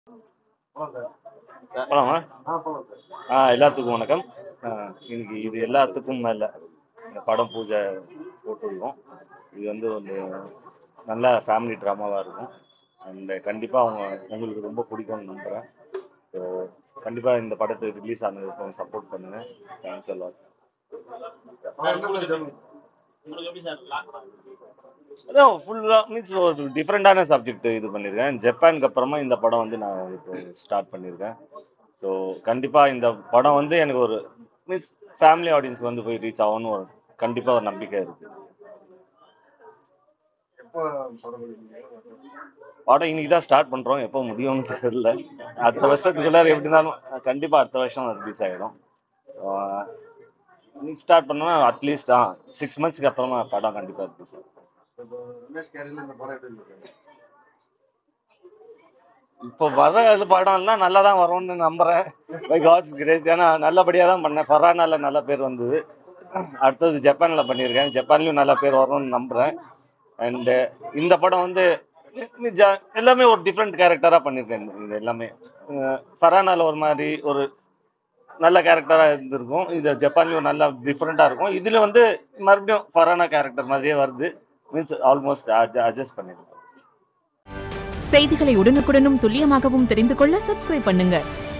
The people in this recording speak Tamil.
போலாமா ஆ எல்லாத்துக்கும் வணக்கம் ஆ, இன்னைக்கு இது எல்லாத்துக்கும் மேல இந்த படம் பூஜை போட்டுருக்கோம் இது வந்து ஒரு நல்ல ஃபேமிலி ட்ராமாவாக இருக்கும் அண்ட் கண்டிப்பாக அவங்க உங்களுக்கு ரொம்ப பிடிக்கும்னு நம்புகிறேன் ஸோ கண்டிப்பாக இந்த படத்துக்கு ரிலீஸ் ஆனதுக்கு சப்போர்ட் பண்ணுங்க தேங்க்ஸ் எல்லாம் அதான் ஃபுல்லாக மீன்ஸ் ஒரு டிஃப்ரெண்டான சப்ஜெக்ட் இது பண்ணியிருக்கேன் ஜப்பானுக்கு அப்புறமா இந்த படம் வந்து நான் இப்போ ஸ்டார்ட் பண்ணியிருக்கேன் ஸோ கண்டிப்பாக இந்த படம் வந்து எனக்கு ஒரு மீன்ஸ் ஃபேமிலி ஆடியன்ஸ் வந்து போய் ரீச் ஆகும்னு ஒரு கண்டிப்பாக ஒரு நம்பிக்கை இருக்கு படம் இன்னைக்கு தான் ஸ்டார்ட் பண்ணுறோம் எப்போ முடியும்னு தெரியல அடுத்த வருஷத்துக்குள்ள எப்படி இருந்தாலும் கண்டிப்பாக அடுத்த வருஷம் ரிலீஸ் ஆகிடும் நீ ஸ்டார்ட் பண்ணோன்னா அட்லீஸ்ட் ஆ சிக்ஸ் மந்த்ஸ்க்கு அப்புறமா படம் கண்டிப்பாக ரிலீஸ் ஆகும் இப்போ வர இது படம் எல்லாம் நல்லா தான் வரும்னு நம்புறேன் பை காட்ஸ் கிரேஸ் ஏன்னா நல்லபடியாக தான் பண்ணேன் ஃபரானால நல்ல பேர் வந்தது அடுத்தது ஜப்பானில் பண்ணியிருக்கேன் ஜப்பான்லையும் நல்ல பேர் வரும்னு நம்புறேன் அண்டு இந்த படம் வந்து மி- ஜ- எல்லாமே ஒரு டிஃப்ரெண்ட் கேரக்டராக பண்ணியிருக்கேன் இந்த- இது எல்லாமே ஃபரானால ஒரு மாதிரி ஒரு நல்ல கேரக்டராக இருந்திருக்கும் இது ஜப்பான்லையும் நல்லா டிஃப்ரெண்ட்டாக இருக்கும் இதில் வந்து மறுபடியும் ஃபரானா கேரக்டர் மாதிரியே வருது மீன்ஸ் ஆல்மோஸ்ட் அட்ஜஸ்ட் பண்ணியிருக்கேன் செய்திகளை உடனுக்குடனும் துல்லியமாகவும் தெரிந்து கொள்ள சப்ஸ்கிரைப் பண்ணுங்க